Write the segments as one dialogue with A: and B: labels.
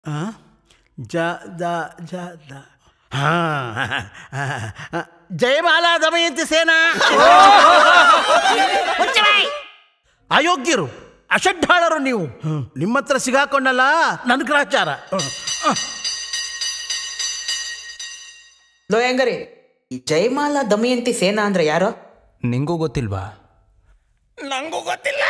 A: ಆ? ಜ ದ ಜ ದ ಹಾ ಜಯಮಾಲಾ ದಮಯಂತಿ ಸೇನಾ ಅಯೋಗ್ಯರು ಅಷಡ್ಢಾಳರು ನೀವು ನಿಮ್ಮ ಹತ್ರ ಸಿಗಾಕೊಂಡಲ್ಲ ನನ್ನ ಗ್ರಾಚಾರ
B: ಲೋ ಹೆಂಗರಿ ಈ ಜಯಮಾಲ ದಮಯಂತಿ ಸೇನಾ ಅಂದ್ರೆ ಯಾರು
C: ನಿಂಗೂ ಗೊತ್ತಿಲ್ವಾ
D: ನಂಗೂ ಗೊತ್ತಿಲ್ಲ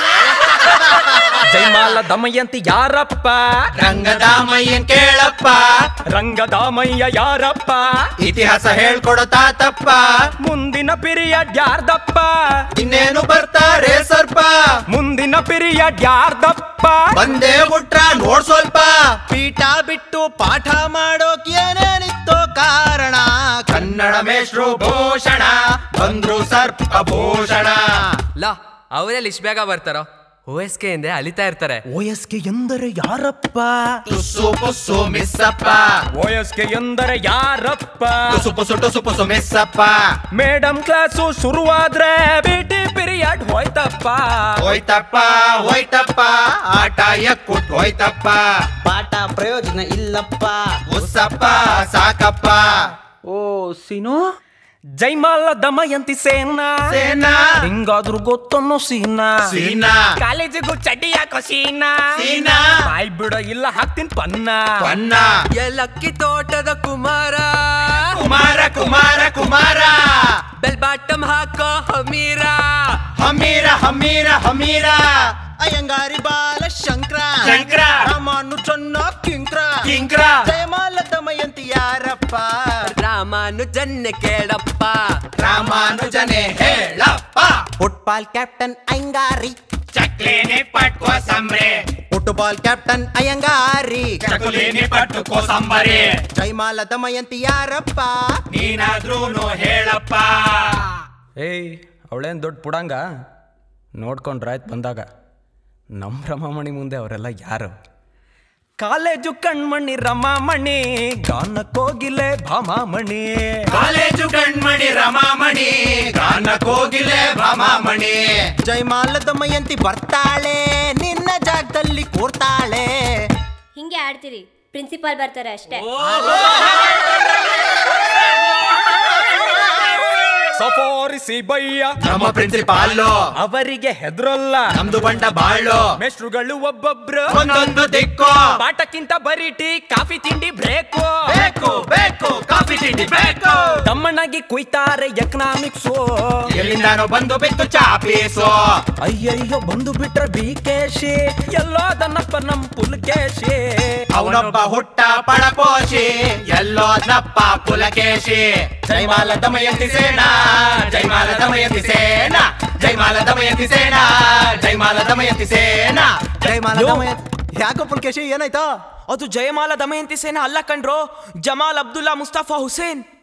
C: ಜೈಮಾಲ ದಮಯಂತಿ ಯಾರಪ್ಪ
D: ರಂಗದಾಮಯ್ಯನ್ ಕೇಳಪ್ಪ
C: ರಂಗದಾಮಯ್ಯ ಯಾರಪ್ಪ
D: ಇತಿಹಾಸ ಹೇಳ್ಕೊಡೋ ತಾತಪ್ಪ
C: ಮುಂದಿನ ಪಿರಿಯಡ್ ಯಾರ್ದಪ್ಪ
D: ಇನ್ನೇನು ಬರ್ತಾರೆ ಸರ್ಪ
C: ಮುಂದಿನ ಪಿರಿಯಡ್ ಯಾರ್ದಪ್ಪ
D: ಬಂದೇ ಬಿಟ್ರ ನೋಡ್ ಸ್ವಲ್ಪ
E: ಪೀಠ ಬಿಟ್ಟು ಪಾಠ ಮಾಡೋಕ್ ಏನೇನಿತ್ತೋ ಕಾರಣ
D: ಕನ್ನಡ ಮೇಷ್ಟ್ರು ಭೂಷಣ ಬಂದ್ರು ಸರ್ಪ ಭೂಷಣ
F: ಲಾ ಅವರೆಲ್ಲಿ ಇಷ್ಟು ಬೇಗ ಬರ್ತಾರೋ ಓ ಎಸ್ ಕೆ ಇಂದೆ ಅಲಿತಾ ಇರ್ತಾರೆ
C: ಓಎಸ್ಕೆ ಎಂದರೆ ಯಾರಪ್ಪ
D: ತುಸು ಪುಸ್ಸು ಮಿಸ್ಸಪ್ಪ
C: ಓ ಎಸ್ ಕೆ ಎಂದರೆ ಯಾರಪ್ಪ
D: ತುಸು ಪುಸು ಟುಸು ಪುಸು ಮಿಸ್ಸಪ್ಪ
C: ಮೇಡಮ್ ಕ್ಲಾಸು ಶುರುವಾದ್ರೆ ಬಿ ಟಿ ಪಿರಿಯಡ್ ಹೋಯ್ತಪ್ಪ
D: ಹೋಯ್ತಪ್ಪ ಹೋಯ್ತಪ್ಪ ಆಟ ಎಕ್ಕುಟ್ ಹೋಯ್ತಪ್ಪ
B: ಪಾಠ ಪ್ರಯೋಜನ ಇಲ್ಲಪ್ಪ
D: ಉಸ್ಸಪ್ಪ ಸಾಕಪ್ಪ
C: ಓ ಸೀನು ಜೈಮಾಲ ದಮಯಂತಿ ಸೇನಾ
D: ಸೇನಾ
C: ಹಿಂಗಾದ್ರೂ ಗೊತ್ತನ್ನೋ ಸೀನಾ
D: ಸೀನಾ
C: ಕಾಲೇಜಿಗೂ ಚಡ್ಡಿ ಯಾಕೋ ಸೀನಾ
D: ಸೀನಾ
C: ಬಾಯ್ ಬಿಡ ಇಲ್ಲ ಹಾಕ್ತೀನಿ ಪನ್ನ
D: ಪನ್ನ
F: ಎಲ್ಲಕ್ಕಿ ತೋಟದ ಕುಮಾರ
D: ಕುಮಾರ ಕುಮಾರ ಕುಮಾರ
F: ಬೆಲ್ ಬಾಟಮ್ ಹಾಕೋ ಹಮೀರ
D: ಹಮೀರ ಹಮೀರ ಹಮೀರ
E: ಅಯ್ಯಂಗಾರಿ ಬಾಲ ಶಂಕರ
D: ಶಂಕ್ರ.
E: ರಾಮಾನು ಚೊನ್ನ ಕಿಂಕ್ರ
D: ಕಿಂಕ್ರ
E: ಜಯಮಾಲ ದಮಯಂತಿ ಯಾರಪ್ಪ
F: ರಾಮಾನುಜನ್ನೆ ಕೇಳಪ್ಪ
D: ರಾಮಾನುಜನೆ ಹೇಳಪ್ಪ
E: ಫುಟ್ಬಾಲ್ ಕ್ಯಾಪ್ಟನ್ ಅಯ್ಯಂಗಾರಿ
D: ಚಕ್ಲೇನೆ ಪಟ್ಕೋ ಸಂಬ್ರೆ
E: ಫುಟ್ಬಾಲ್ ಕ್ಯಾಪ್ಟನ್ ಅಯ್ಯಂಗಾರಿ
D: ಚಕುಲೇನೆ ಪಟ್ಟುಕೋ ಸಂಬರೆ
E: ಜಯಮಾಲ ದಮಯಂತಿ ಯಾರಪ್ಪ
D: ನೀನಾದ್ರೂನು ಹೇಳಪ್ಪ
C: ಏಯ್ ಅವಳೇನು ದೊಡ್ಡ ಪುಡಂಗ ನೋಡ್ಕೊಂಡ್ರಾಯ್ತು ಬಂದಾಗ ನಮ್ಮ ರಮಾಮಣಿ ಮುಂದೆ ಅವರೆಲ್ಲ ಯಾರು ಕಾಲೇಜು ಕಣ್ಮಣಿ ರಮಾಮಣಿ ಗಾನ ಕೋಗಿಲೆ ಭಾಮಾಮಣಿ
D: ಕಾಲೇಜು ಕಣ್ಮಣಿ ರಮಾಮಣಿ ಗಾನ ಕೋಗಿಲೆ ಭಮಾಮಣಿ
E: ಜಯಮಾಲ ದಮಯಂತಿ ಬರ್ತಾಳೆ ನಿನ್ನ ಜಾಗದಲ್ಲಿ ಕೂರ್ತಾಳೆ
G: ಹಿಂಗೆ ಆಡ್ತೀರಿ ಪ್ರಿನ್ಸಿಪಾಲ್ ಬರ್ತಾರೆ ಅಷ್ಟೇ
C: ಸಫಾರಿಸಿ ಬಯ್ಯ
D: ನಮ್ಮ ಪ್ರಿನ್ಸಿಪಾಲು
C: ಅವರಿಗೆ ಹೆದ್ರಲ್ಲ
D: ನಮ್ದು ಬಂಡ ಬಾಳು
C: ಮೇಷ್ಟ್ರುಗಳು ಒಬ್ಬೊಬ್ರು
D: ಒಂದೊಂದು ದಿಕ್ಕು
C: ಪಾಠಕ್ಕಿಂತ ಬರೀ ಟೀ ಕಾಫಿ ತಿಂಡಿ ಬ್ರೇಕು
D: ಬೇಕು ಬೇಕು ಕಾಫಿ ತಿಂಡಿ ಬೇಕು
C: ತಮ್ಮನಾಗಿ ಕುಯ್ತಾರೆ ಎಕನಾಮಿಕ್ಸು
D: ಎಲ್ಲಿಂದಾನೋ ಬಂದು ಬಿತ್ತು ಚಾಪೀಸು
C: ಅಯ್ಯಯ್ಯೋ ಬಂದು ಬಿಟ್ರೆ ಬಿ ಕೇಶಿ ಎಲ್ಲೋದನ್ನಪ್ಪ ನಮ್ ಪುಲ್ಕೇಶಿ
D: ಅವನೊಬ್ಬ ಹುಟ್ಟ ಪಳಪೋಶಿ ಎಲ್ಲೋದ್ನಪ್ಪ ಪುಲಕೇಶಿ ಜೈಮಾಲ ದಮಯಂತಿ ಸೇನಾ ಜೈಮಾಲ ದಮಯಂತಿ ಸೇನಾ ಜೈಮಾಲ ದಮಯಂತಿ ಸೇನಾ ಜೈಮಾಲ ದಮಯಂತಿ ಸೇನಾ
E: ಜಯಮಾಲ ದಮಯಂತಿ ಯಾಕೋ ಪುಲ್ಕೇಶಿ ಏನಾಯ್ತು
H: ಅದು ಜಯಮಾಲ ದಮಯಂತಿ ಸೇನಾ ಅಲ್ಲ ಕಣ್ರೋ ಜಮಾಲ್ ಅಬ್ದುಲ್ಲಾ ಮುಸ್ತಫಾ ಹುಸೇನ್